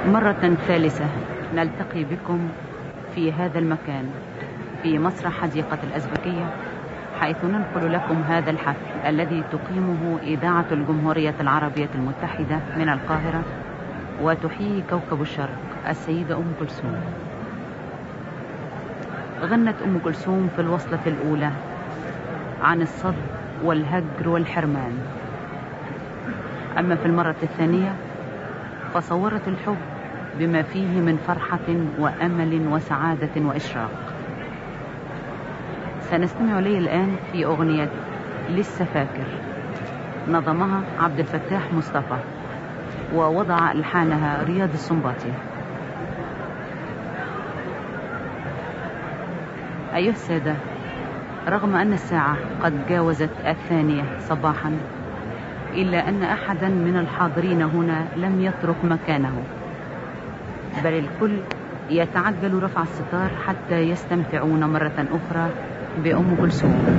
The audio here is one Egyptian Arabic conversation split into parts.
مرة ثالثة نلتقي بكم في هذا المكان في مسرح حديقة الأزبكية حيث ننقل لكم هذا الحفل الذي تقيمه إذاعة الجمهورية العربية المتحدة من القاهرة وتحيي كوكب الشرق السيدة أم كلثوم غنت أم كلثوم في الوصلة الأولى عن الصد والهجر والحرمان أما في المرة الثانية فصورت الحب بما فيه من فرحة وأمل وسعادة وإشراق سنستمع إليه الآن في أغنية لسه فاكر نظمها عبد الفتاح مصطفى ووضع ألحانها رياض السنباطي أيها السادة رغم أن الساعة قد جاوزت الثانية صباحا إلا أن أحدا من الحاضرين هنا لم يترك مكانه بل الكل يتعجل رفع الستار حتى يستمتعون مرة أخرى بأم كلثوم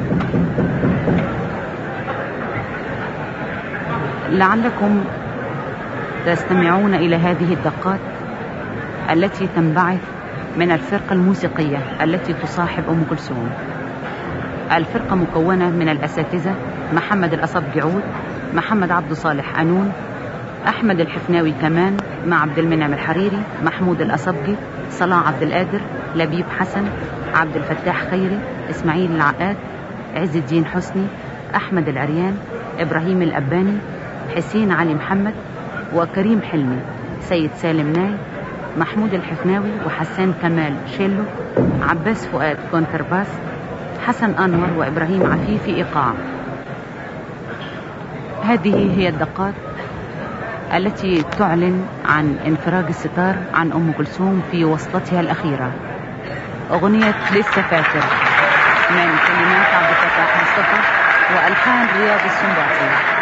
لعلكم تستمعون إلى هذه الدقات التي تنبعث من الفرقة الموسيقية التي تصاحب أم كلثوم الفرقة مكونة من الأساتذة محمد الأصبجي عود محمد عبد صالح أنون أحمد الحفناوي كمان مع عبد المنعم الحريري محمود الأصبجي صلاح عبد القادر لبيب حسن عبد الفتاح خيري إسماعيل العقاد عز الدين حسني أحمد العريان إبراهيم الأباني حسين علي محمد وكريم حلمي سيد سالم ناي محمود الحفناوي وحسان كمال شيلو عباس فؤاد كونترباس حسن أنور وإبراهيم عفيفي إيقاع هذه هي الدقات التي تعلن عن انفراج الستار عن أم كلثوم في وصلتها الأخيرة أغنية لسه فاكر من كلمات عبد الفتاح مصطفى وألحان رياض السنباطي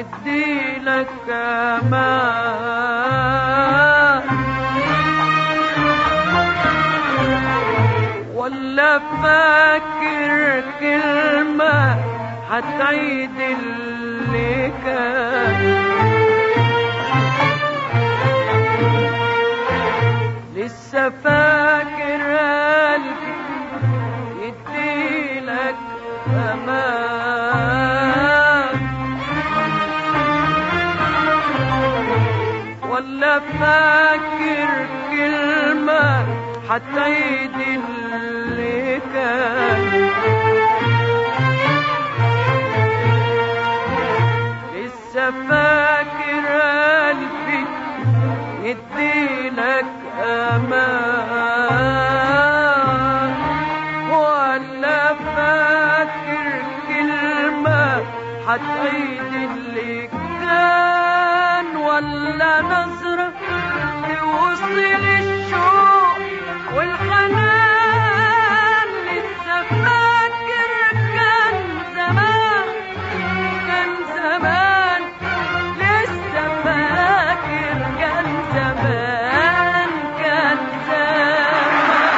يديلك امان ولا فاكر كلمة هتعيد اللي كان لسه فاكر قلبي يديلك امان ولا فاكر كلمة هتعيد اللي كان لسه فاكر قلبي يديلك امان ولا فاكر كلمة هتعيد اللي كان ولا نظرة توصل الشوق والحنان لسه فاكر كان زمان كان زمان لسه فاكر كان زمان كان زمان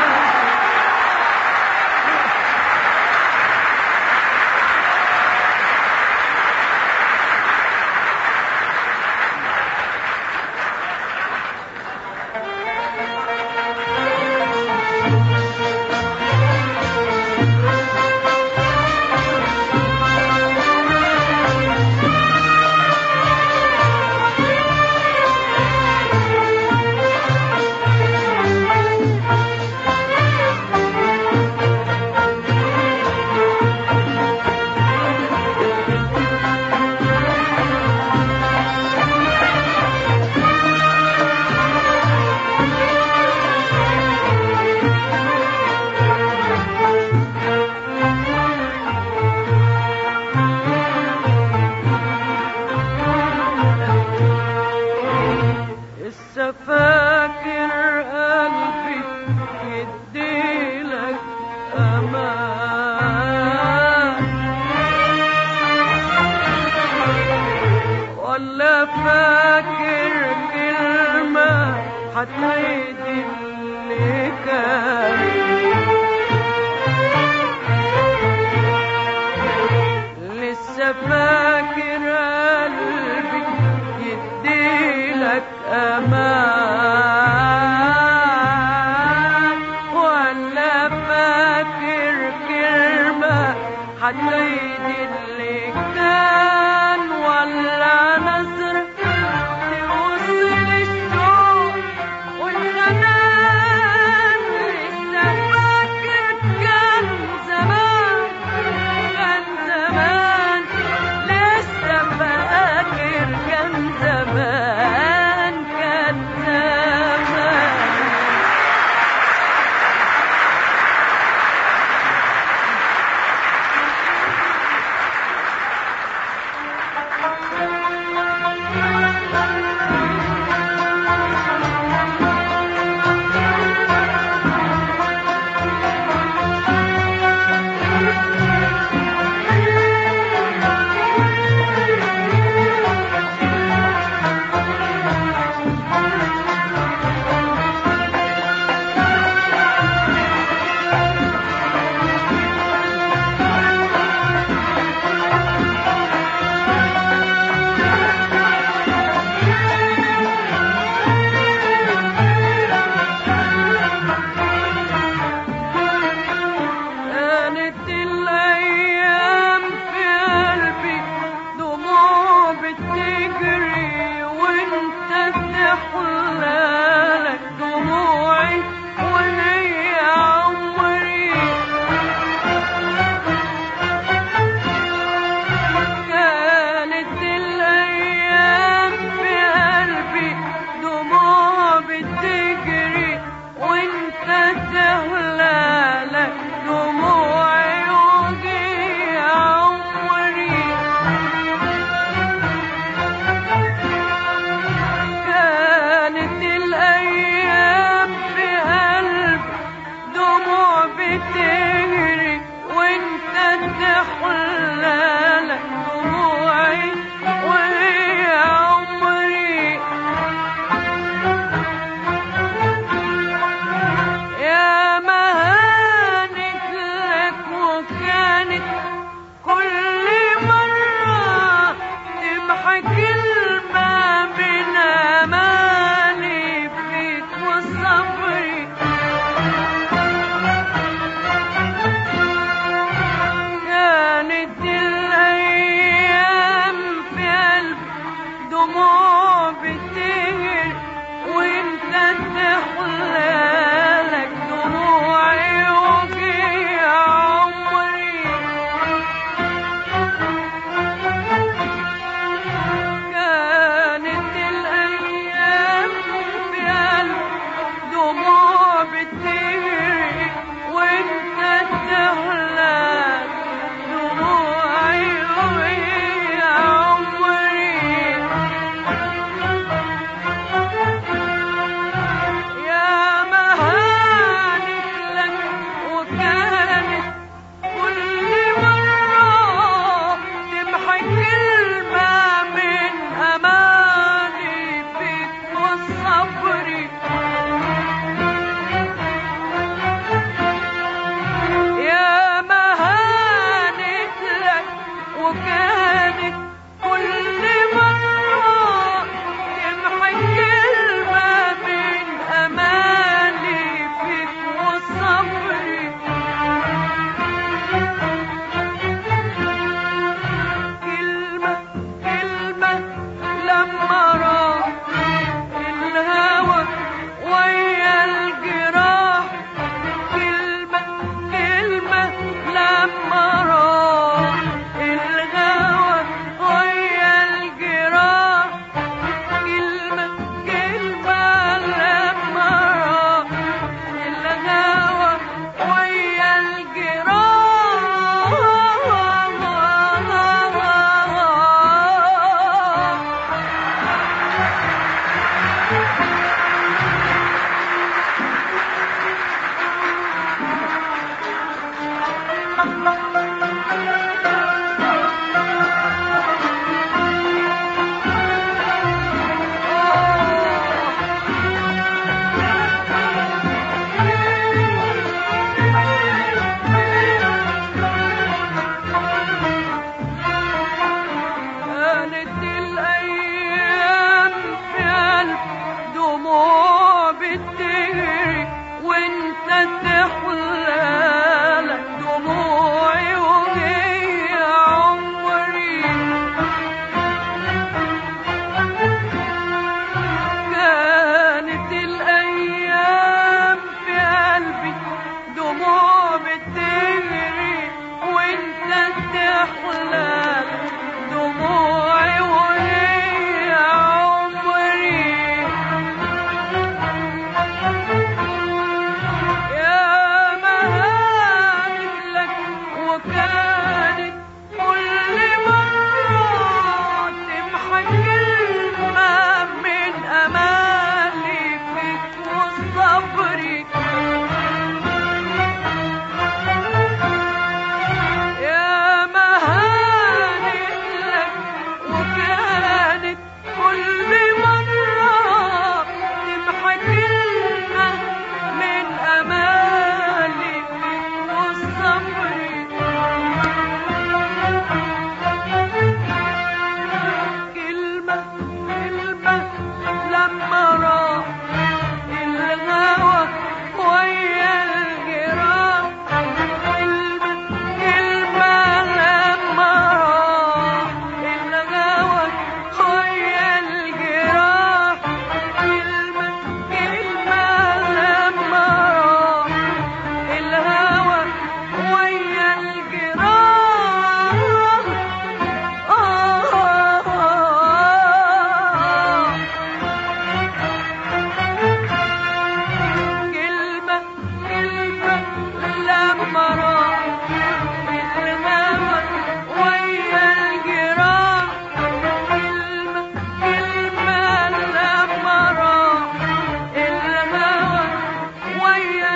لسه فاكر قلبي يديلك امان ولا فاكر كلمة هتعيد اللي كان لسه فاكر قلبي يديلك امان ولا فاكر كلمة هتعيد اللي كان ولا نظرة توصل الشوق والحنان لسه فاكر كان زمان كان زمان لسه فاكر كان زمان كان دموع بتهر وانت تحلالك دموعي وجي عمري كانت الأيام في قلب دموع بتهري وانت تحلى دموعي وهي عمري يا مهانك لك وكانت كل مرة تمحي كلمة من أماني فيك وصبري يا مهانك لك وكانت كل مرة تمحي كلمة من أماني فيك وصبري كلمة كلمة لما راح الهوى ويا الجراح كلمة كلمة لما راح الهوى ويا الجراح كلمة كلمة لما راح الهوى ويا الجراح كانت الأيام في قلب دموع بتجري وانت تحلالك دموعي وهي عمري كانت الأيام في قلبي دموع بتجري وانت تحلى دموعي وهي عمري يا مهانك لك وكانت كل مرة تمحى كلمة من أمالي فيك وصبري يا مهانك لك وكانت كل مرة تمحى كلمة من أمالي فيك وصبري كلمة كلمة لما راح الهوى ويا الجراح كلمة كلمة لما راح الهوى ويا الجراح كلمة كلمة لما راح الهوى ويا الجراح آه كلمة كلمة لما راح الهوى ويا الجراح كلمة كلمة لما راح الهوى ويا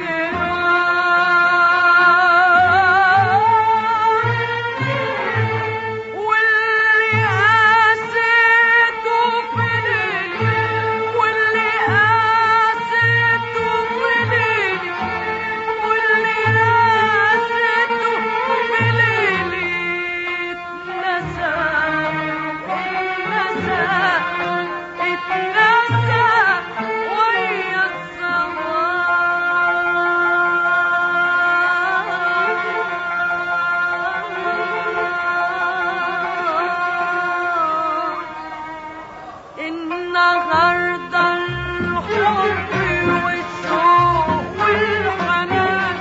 الجراح واللي قاسيته في ليلي واللي قاسيته في ليلي واللي قاسيته في ليلي اتنسى اتنسى اتنسى ويا الصباح النهارده الحب والشوق والحنان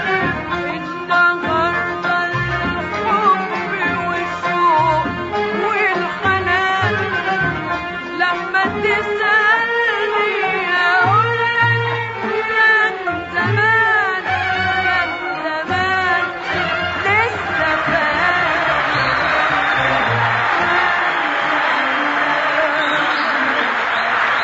النهارده الحب والشوق والحنان لما تسألني أقول لك كان زمان كان زمان لسه فاكر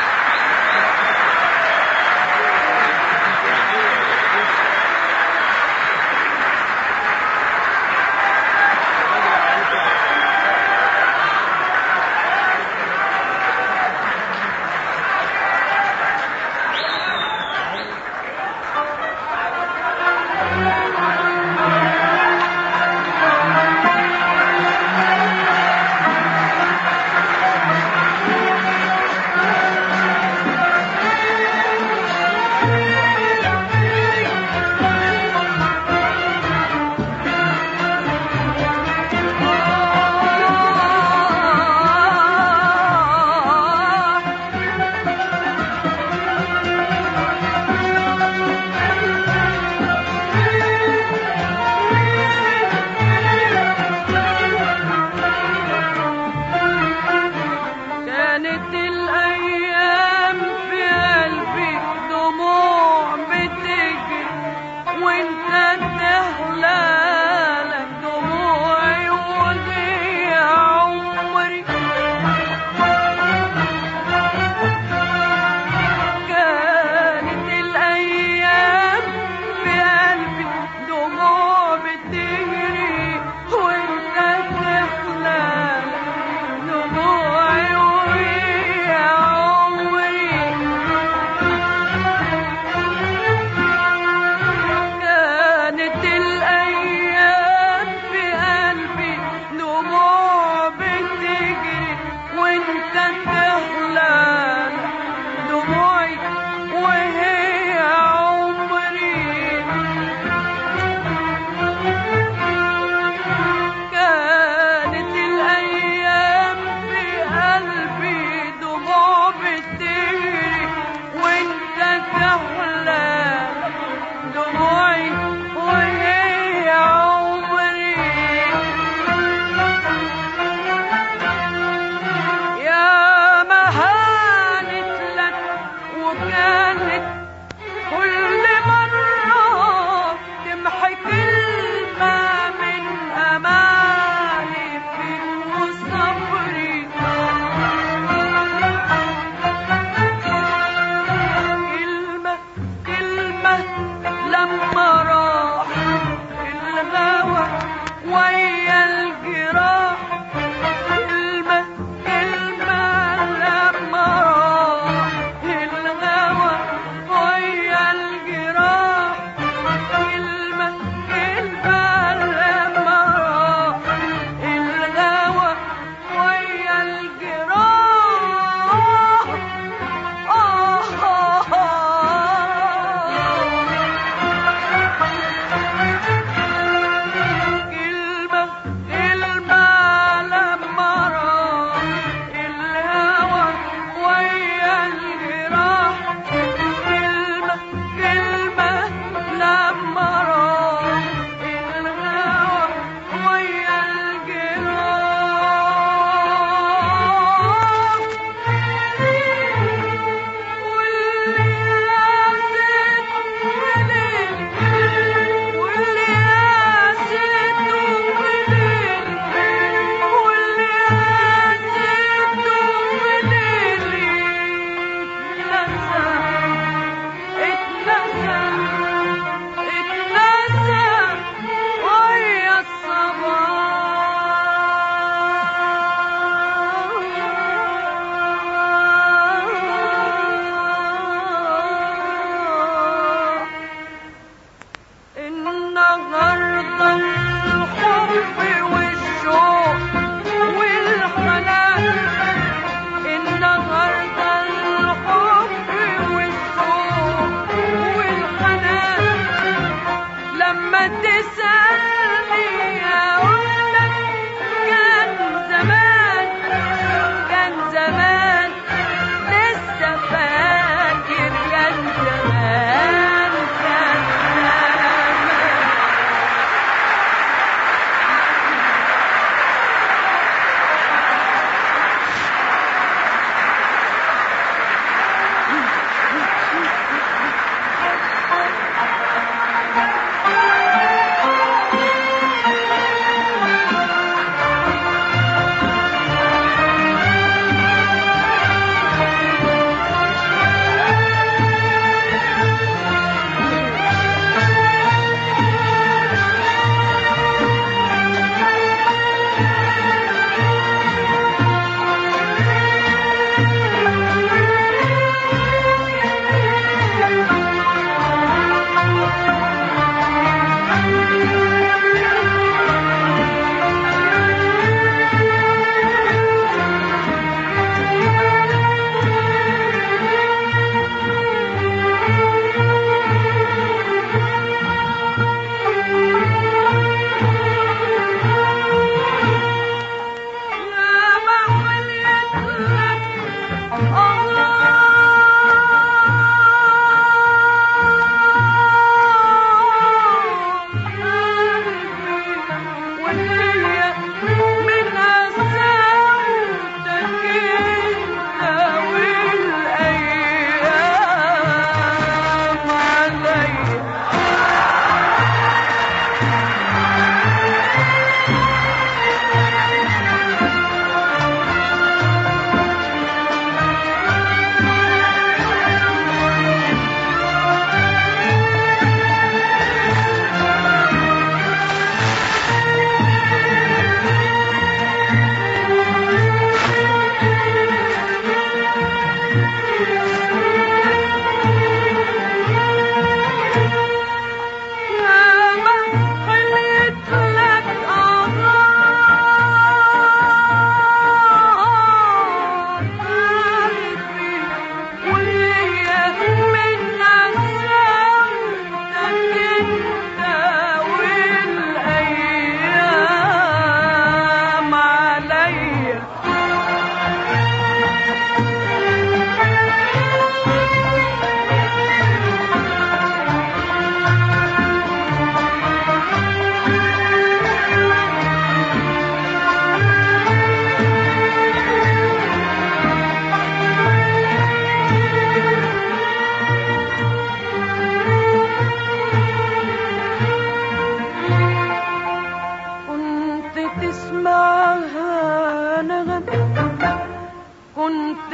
كنت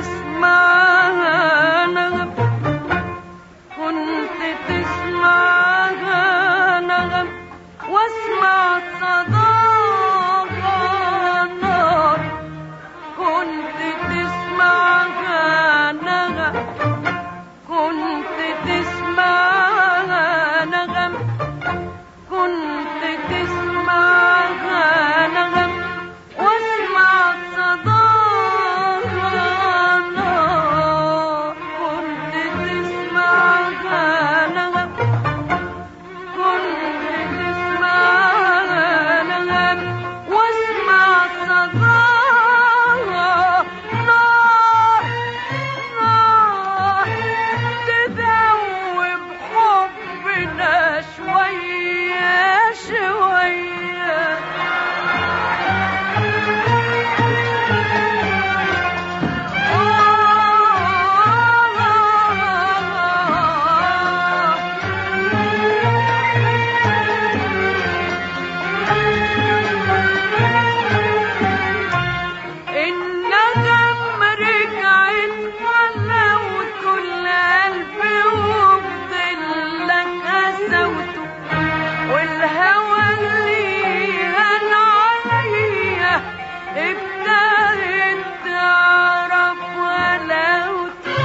تسمعها نغم كنت تسمعها نغم واسمع صداها نار كنت تسمعها نغم كنت تسمعها نغم كنت تسمعها نغم واسمع صداها نار كنت تسمعها نغم كنت تسمعها نغم واسمع صداها نار نار تذوب حبنا شوية شوية النغم رجعت حلاوة القلب وفضل لك قسوته والهوى اللي هان عليا ابتدت تعرف غلاوته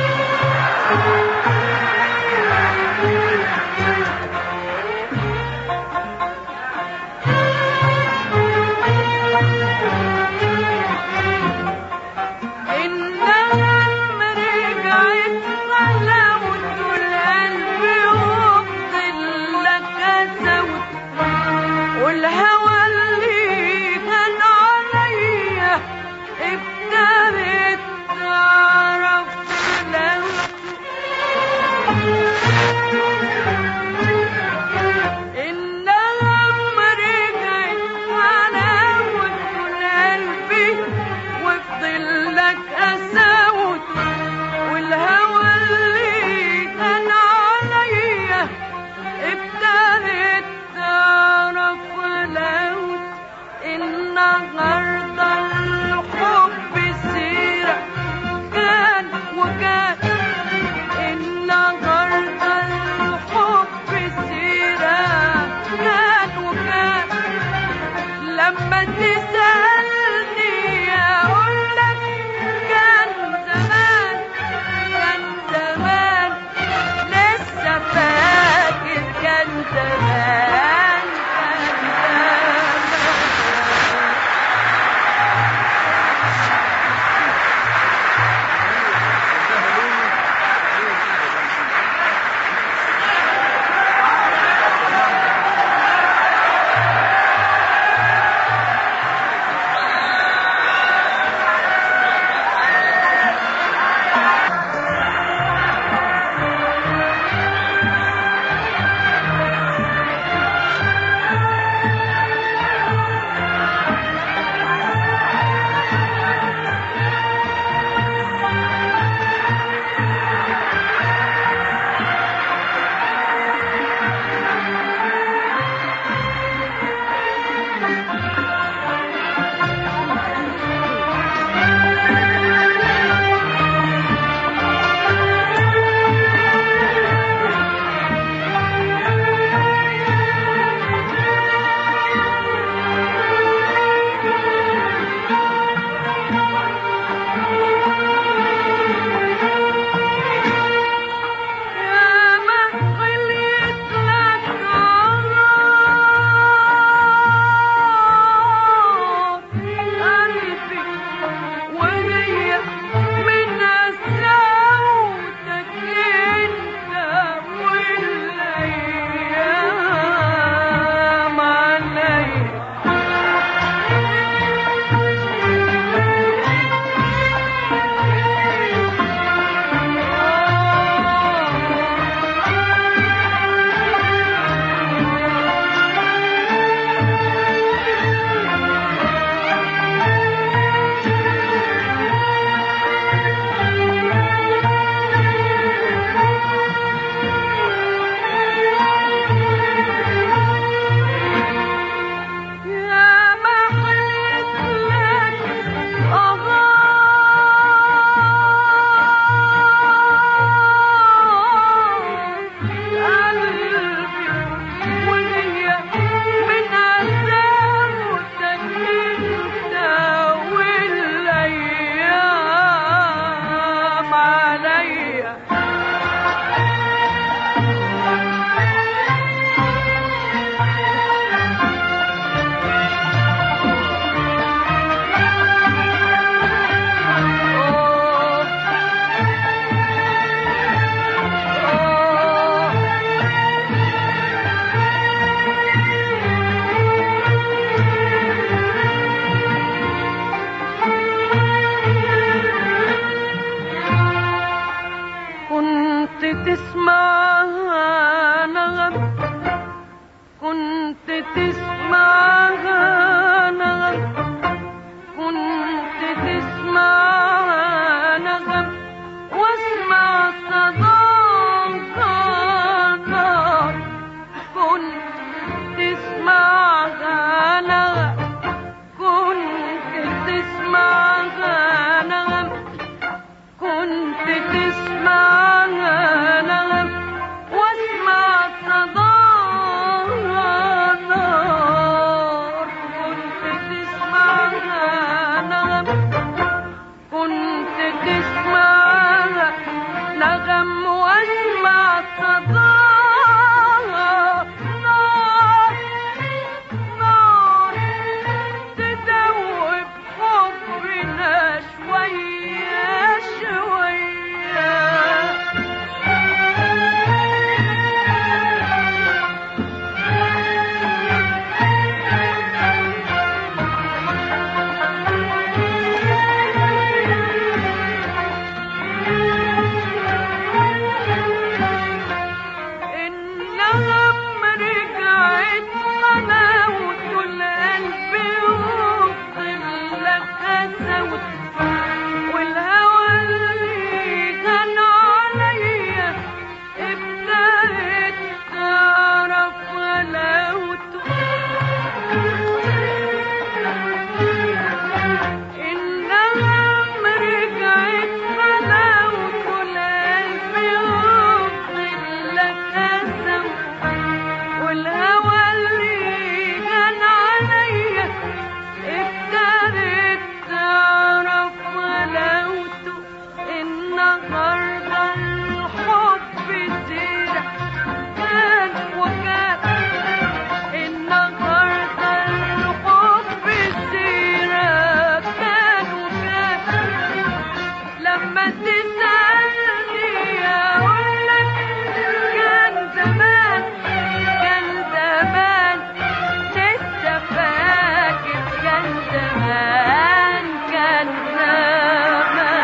النغم رجعت غلاوة القلب وفضل لك قسوته والهوى اللي كان عليا ابتدت تعرف غلاوته النغم رجعت حلاوة القلب وفضل لك قساوته والهوى اللي كان عليا ابتدت تعرف غلاوته النهارده الحب سيرة كان وكان النهارده الحب سيرة كان وكان لما تسألني أقول لك كان لما تسألني أقولك كان زمان كان زمان لسه فاكر كان زمان كان زمان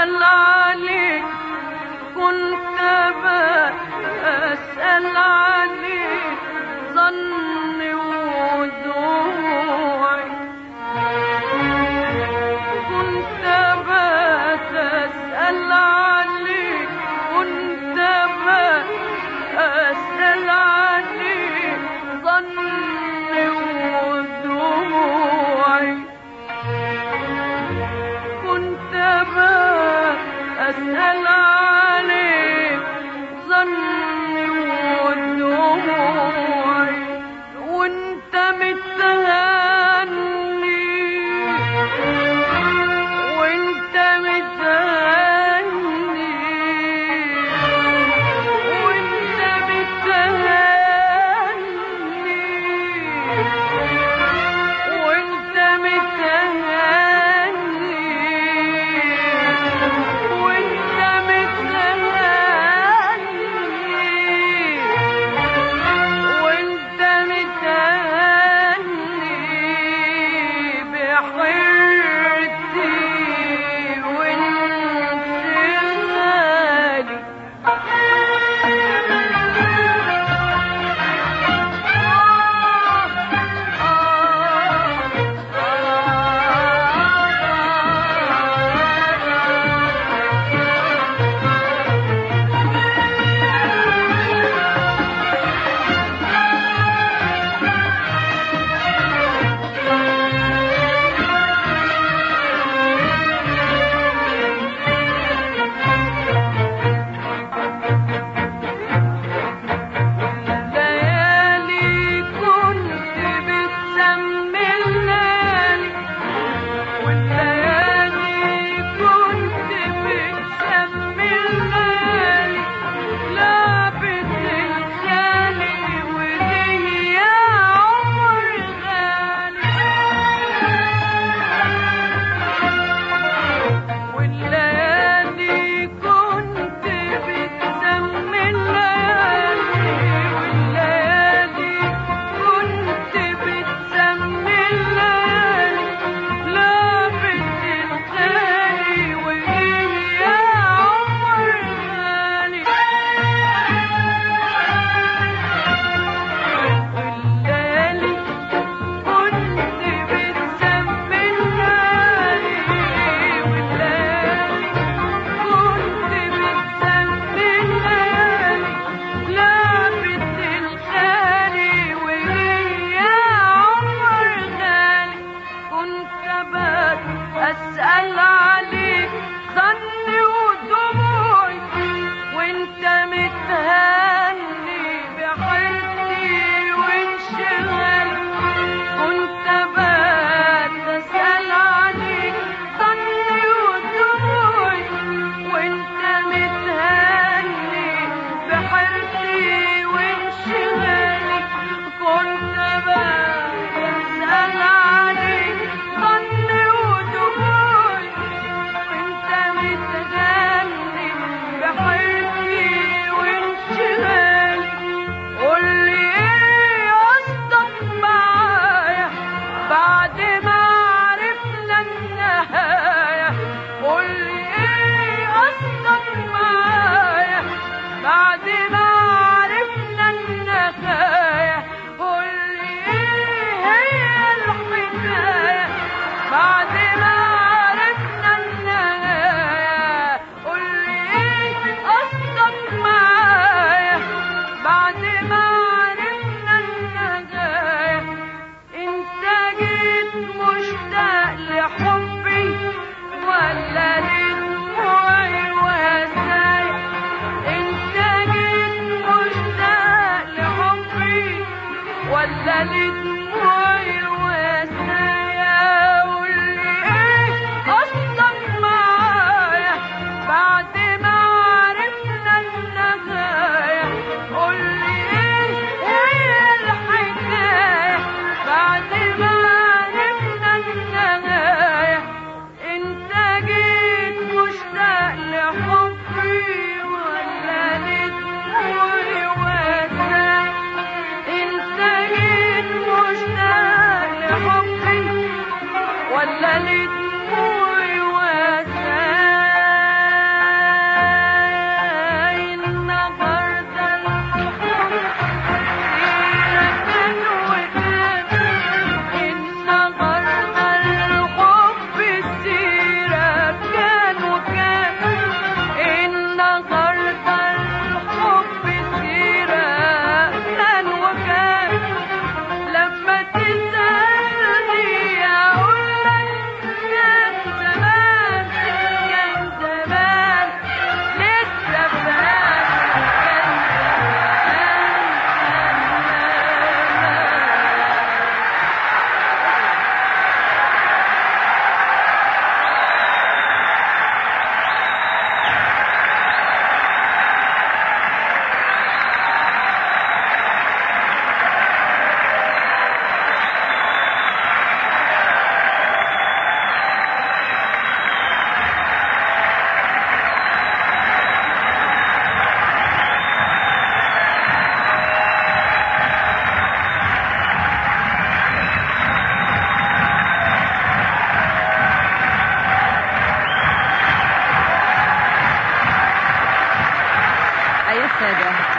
أسأل عليك كنت بسأل عليك ظني ودموعي كنت بسأل عليك كنت بسأل عليك ظني ودموعي كنت بسأل عليك ظني ودموعي وانت متهني وانت متهني وانت متهني وانت متهني وانت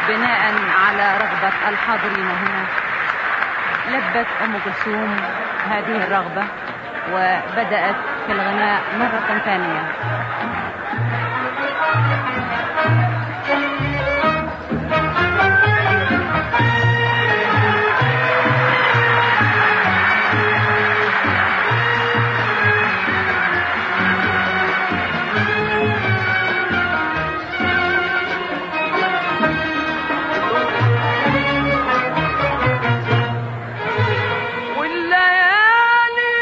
بناء على رغبة الحاضرين هنا لبت أم كلثوم هذه الرغبة وبدأت في الغناء مرة ثانية والليالي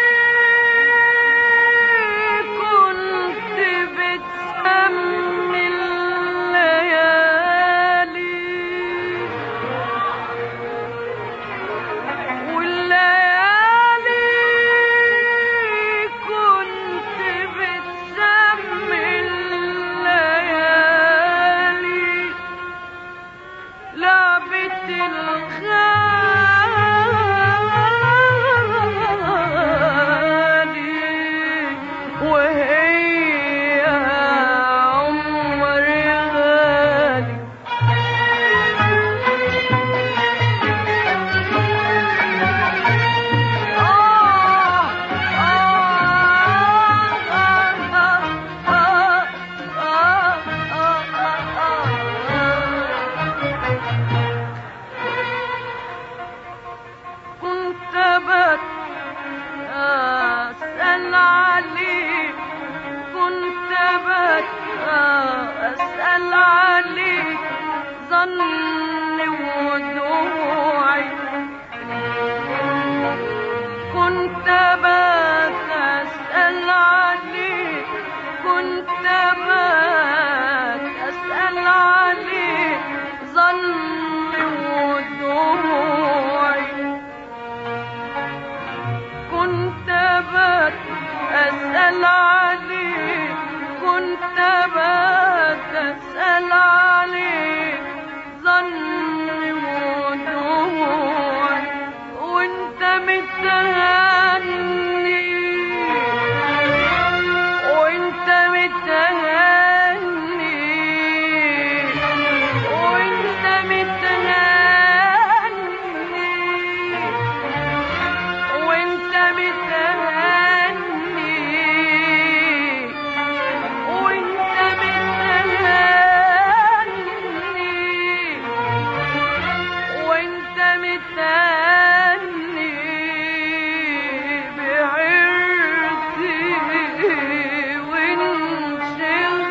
كنت بتسمي الليالي والليالي كنت بتسمي الليالي لعبة الغالي وهي عمر غالي آه كنت بسأل عليك كنت بسأل عليك ظني ودموعي كنت بسأل عليك كنت بسأل عليك ظني ودموعي كنت بسأل عليك كنت بسأل عليك ظني ودموعي وانت متهني وانت متهني وانت متهني وانت متهني وانت متهني وانت متهني بعرتي وانشغل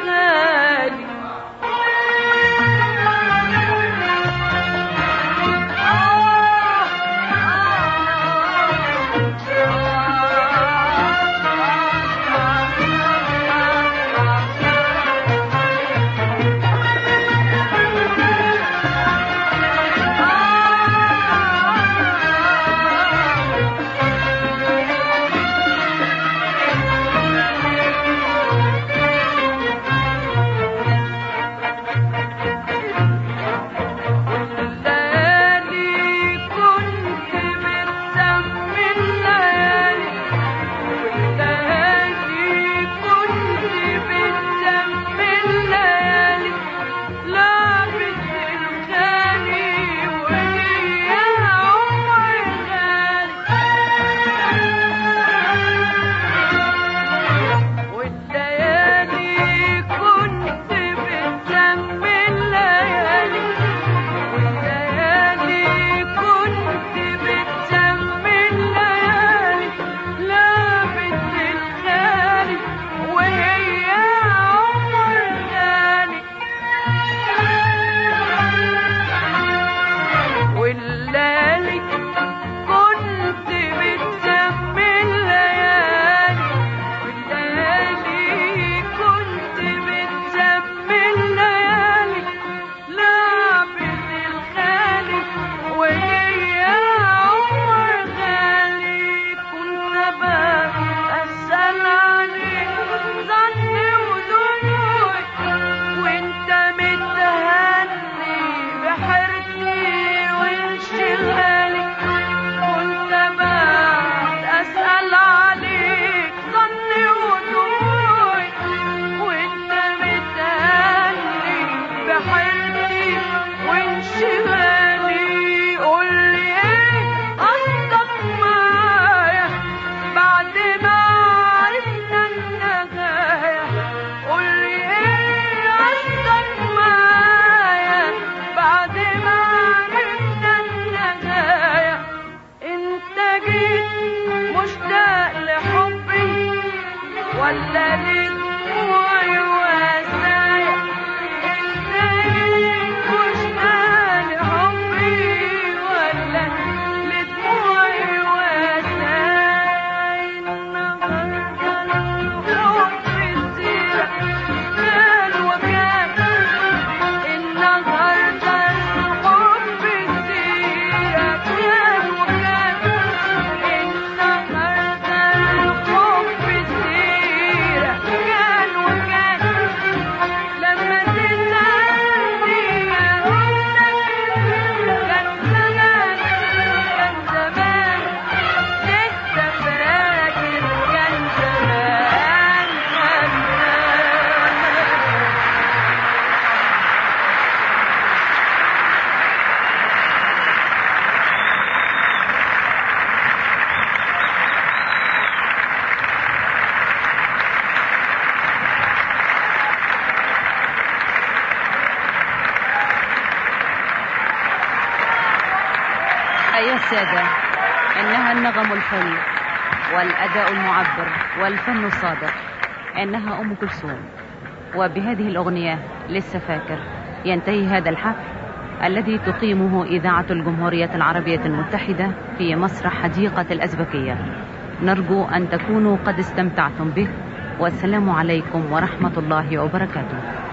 السادة إنها النغم الحلو والأداء المعبر والفن الصادق إنها أم كلثوم وبهذه الأغنية لسه فاكر ينتهي هذا الحفل الذي تقيمه إذاعة الجمهورية العربية المتحدة في مسرح حديقة الأزبكية نرجو أن تكونوا قد استمتعتم به والسلام عليكم ورحمة الله وبركاته